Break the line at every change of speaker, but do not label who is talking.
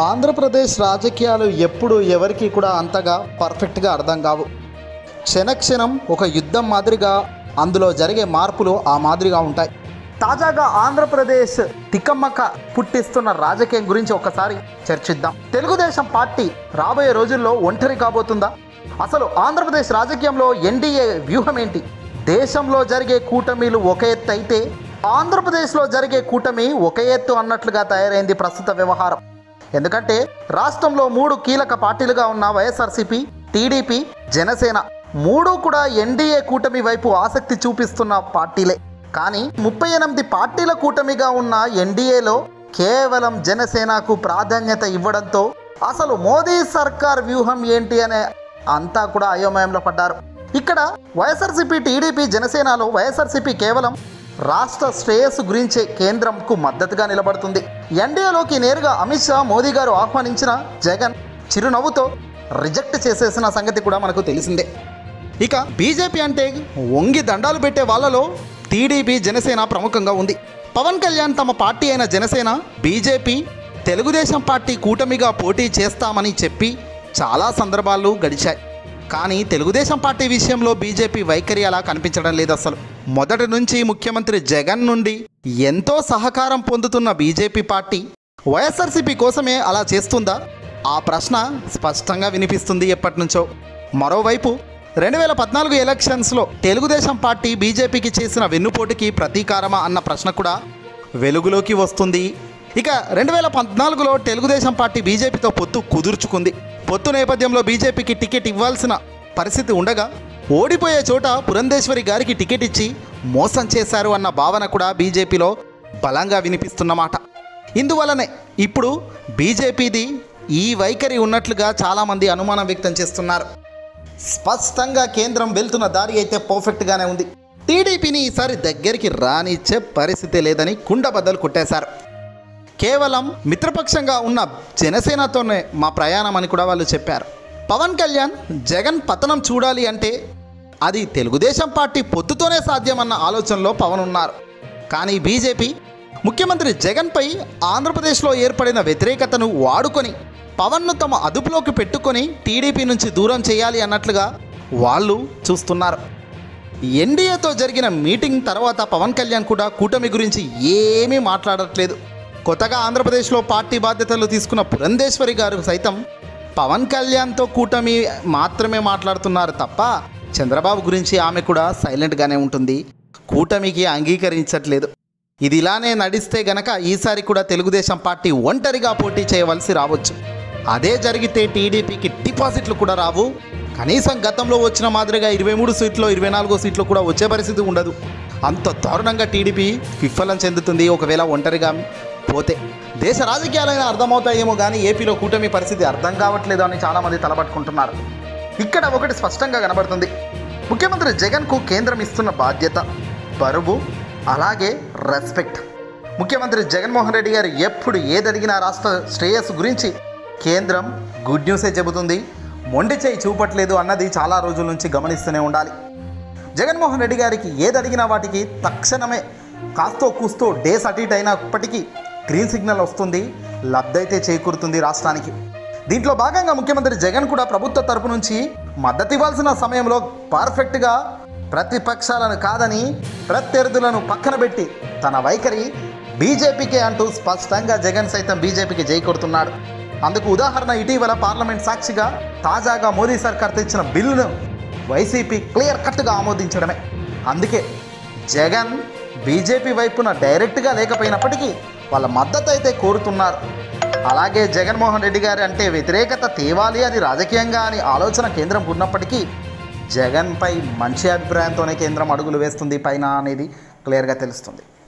ఆంధ్రప్రదేశ్ రాజకీయాలు ఎప్పుడు ఎవరికి కూడా అంతగా పర్ఫెక్ట్గా అర్థం కావు క్షణక్షణం ఒక యుద్ధం మాదిరిగా అందులో జరిగే మార్పులు ఆ మాదిరిగా ఉంటాయి తాజాగా ఆంధ్రప్రదేశ్ తికమ్మక పుట్టిస్తున్న రాజకీయం గురించి ఒకసారి చర్చిద్దాం తెలుగుదేశం పార్టీ రాబోయే రోజుల్లో ఒంటరి కాబోతుందా అసలు ఆంధ్రప్రదేశ్ రాజకీయంలో ఎన్డీఏ వ్యూహం ఏంటి దేశంలో జరిగే కూటమిలు ఒక ఎత్తు అయితే ఆంధ్రప్రదేశ్లో జరిగే కూటమి ఒక ఎత్తు అన్నట్లుగా తయారైంది ప్రస్తుత వ్యవహారం ఎందుకంటే రాష్ట్రంలో మూడు కీలక పార్టీలుగా ఉన్న వైఎస్ఆర్సీపీ టీడీపీ జనసేన మూడు కూడా ఎన్డీఏ కూటమి వైపు ఆసక్తి చూపిస్తున్న పార్టీలే కానీ ముప్పై ఎనిమిది పార్టీల కూటమిగా ఉన్న ఎన్డీఏలో కేవలం జనసేనకు ప్రాధాన్యత ఇవ్వడంతో అసలు మోదీ సర్కార్ వ్యూహం ఏంటి అనే అంతా కూడా అయోమయంలో పడ్డారు ఇక్కడ వైఎస్ఆర్సీపీ టీడీపీ జనసేనలో వైఎస్ఆర్సీపీ కేవలం రాష్ట్ర శ్రేయస్సు గురించే కేంద్రంకు మద్దతుగా నిలబడుతుంది ఎన్డీఏలోకి నేరుగా అమిత్ షా మోదీ గారు ఆహ్వానించిన జగన్ చిరునవ్వుతో రిజెక్ట్ చేసేసిన సంగతి కూడా మనకు తెలిసిందే ఇక బీజేపీ అంటే వంగి దండాలు పెట్టే వాళ్ళలో టీడీపీ జనసేన ప్రముఖంగా ఉంది పవన్ కళ్యాణ్ తమ పార్టీ అయిన జనసేన బీజేపీ తెలుగుదేశం పార్టీ కూటమిగా పోటీ చేస్తామని చెప్పి చాలా సందర్భాలు గడిచాయి కానీ తెలుగుదేశం పార్టీ విషయంలో బీజేపీ వైఖరి అలా కనిపించడం లేదు అసలు మొదటి నుంచి ముఖ్యమంత్రి జగన్ నుండి ఎంతో సహకారం పొందుతున్న బీజేపీ పార్టీ వైఎస్ఆర్సీపీ కోసమే అలా చేస్తుందా ఆ ప్రశ్న స్పష్టంగా వినిపిస్తుంది ఎప్పటి నుంచో మరోవైపు రెండు వేల పద్నాలుగు ఎలక్షన్స్లో తెలుగుదేశం పార్టీ బీజేపీకి చేసిన వెన్నుపోటుకి ప్రతీకారమా అన్న ప్రశ్న కూడా వెలుగులోకి వస్తుంది ఇక రెండు వేల పద్నాలుగులో తెలుగుదేశం పార్టీ బీజేపీతో పొత్తు కుదుర్చుకుంది పొత్తు నేపథ్యంలో బీజేపీకి టికెట్ ఇవ్వాల్సిన పరిస్థితి ఉండగా ఓడిపోయే చోట పురంధేశ్వరి గారికి టికెట్ ఇచ్చి మోసం చేశారు అన్న భావన కూడా బీజేపీలో బలంగా వినిపిస్తున్నమాట ఇందువలనే ఇప్పుడు బీజేపీది ఈ వైఖరి ఉన్నట్లుగా చాలామంది అనుమానం వ్యక్తం చేస్తున్నారు స్పష్టంగా కేంద్రం వెళ్తున్న దారి అయితే పర్ఫెక్ట్గానే ఉంది టీడీపీని ఈసారి దగ్గరికి రానిచ్చే పరిస్థితి లేదని కుండబద్దలు కొట్టేశారు కేవలం మిత్రపక్షంగా ఉన్న జనసేనతోనే మా ప్రయాణం అని కూడా వాళ్ళు చెప్పారు పవన్ కళ్యాణ్ జగన్ పతనం చూడాలి అంటే అది తెలుగుదేశం పార్టీ పొత్తుతోనే సాధ్యమన్న ఆలోచనలో పవన్ ఉన్నారు కానీ బీజేపీ ముఖ్యమంత్రి జగన్పై ఆంధ్రప్రదేశ్లో ఏర్పడిన వ్యతిరేకతను వాడుకొని పవన్ను తమ అదుపులోకి పెట్టుకొని టీడీపీ నుంచి దూరం చేయాలి అన్నట్లుగా వాళ్ళు చూస్తున్నారు ఎన్డీఏతో జరిగిన మీటింగ్ తర్వాత పవన్ కళ్యాణ్ కూడా కూటమి గురించి ఏమీ మాట్లాడట్లేదు కొత్తగా ఆంధ్రప్రదేశ్లో పార్టీ బాధ్యతలు తీసుకున్న పురంధేశ్వరి గారు సైతం పవన్ కళ్యాణ్తో కూటమి మాత్రమే మాట్లాడుతున్నారు తప్ప చంద్రబాబు గురించి ఆమె కూడా సైలెంట్గానే ఉంటుంది కూటమికి అంగీకరించట్లేదు ఇది ఇలానే నడిస్తే గనక ఈసారి కూడా తెలుగుదేశం పార్టీ ఒంటరిగా పోటీ చేయవలసి రావచ్చు అదే జరిగితే టీడీపీకి డిపాజిట్లు కూడా రావు కనీసం గతంలో వచ్చిన మాదిరిగా ఇరవై మూడు సీట్లు ఇరవై నాలుగో సీట్లు కూడా వచ్చే పరిస్థితి ఉండదు అంత దారుణంగా టీడీపీ విఫలం చెందుతుంది ఒకవేళ ఒంటరిగా పోతే దేశ రాజకీయాలైనా అర్థమవుతాయేమో కానీ ఏపీలో కూటమి పరిస్థితి అర్థం కావట్లేదు అని చాలామంది తలపట్టుకుంటున్నారు ఇక్కడ ఒకటి స్పష్టంగా కనబడుతుంది ముఖ్యమంత్రి జగన్కు కేంద్రం ఇస్తున్న బాధ్యత బరువు అలాగే రెస్పెక్ట్ ముఖ్యమంత్రి జగన్మోహన్ రెడ్డి గారు ఎప్పుడు ఏదడిగినా రాష్ట్ర శ్రేయస్సు గురించి కేంద్రం గుడ్ న్యూసే చెబుతుంది మొండి చేయి చూపట్లేదు అన్నది చాలా రోజుల నుంచి గమనిస్తూనే ఉండాలి జగన్మోహన్ రెడ్డి గారికి ఏది అడిగినా వాటికి తక్షణమే కాస్తో కూస్తో డేస్ అటు ఇటు అయినప్పటికీ గ్రీన్ సిగ్నల్ వస్తుంది లబ్ధైతే చేకూరుతుంది రాష్ట్రానికి దీంట్లో భాగంగా ముఖ్యమంత్రి జగన్ కూడా ప్రభుత్వ తరపు నుంచి మద్దతు ఇవ్వాల్సిన సమయంలో పర్ఫెక్ట్గా ప్రతిపక్షాలను కాదని ప్రత్యర్థులను పక్కన పెట్టి తన వైఖరి బీజేపీకే అంటూ స్పష్టంగా జగన్ సైతం బీజేపీకి జై కొడుతున్నాడు అందుకు ఉదాహరణ ఇటీవల పార్లమెంట్ సాక్షిగా తాజాగా మోదీ సర్కార్ తెచ్చిన బిల్లును వైసీపీ క్లియర్ కట్గా ఆమోదించడమే అందుకే జగన్ బీజేపీ వైపున డైరెక్ట్గా లేకపోయినప్పటికీ వాళ్ళ మద్దతు అయితే కోరుతున్నారు అలాగే జగన్మోహన్ రెడ్డి గారి అంటే వ్యతిరేకత తేవాలి అది రాజకీయంగా అని ఆలోచన కేంద్రం ఉన్నప్పటికీ జగన్పై మంచి అభిప్రాయంతోనే కేంద్రం అడుగులు వేస్తుంది పైన అనేది క్లియర్గా తెలుస్తుంది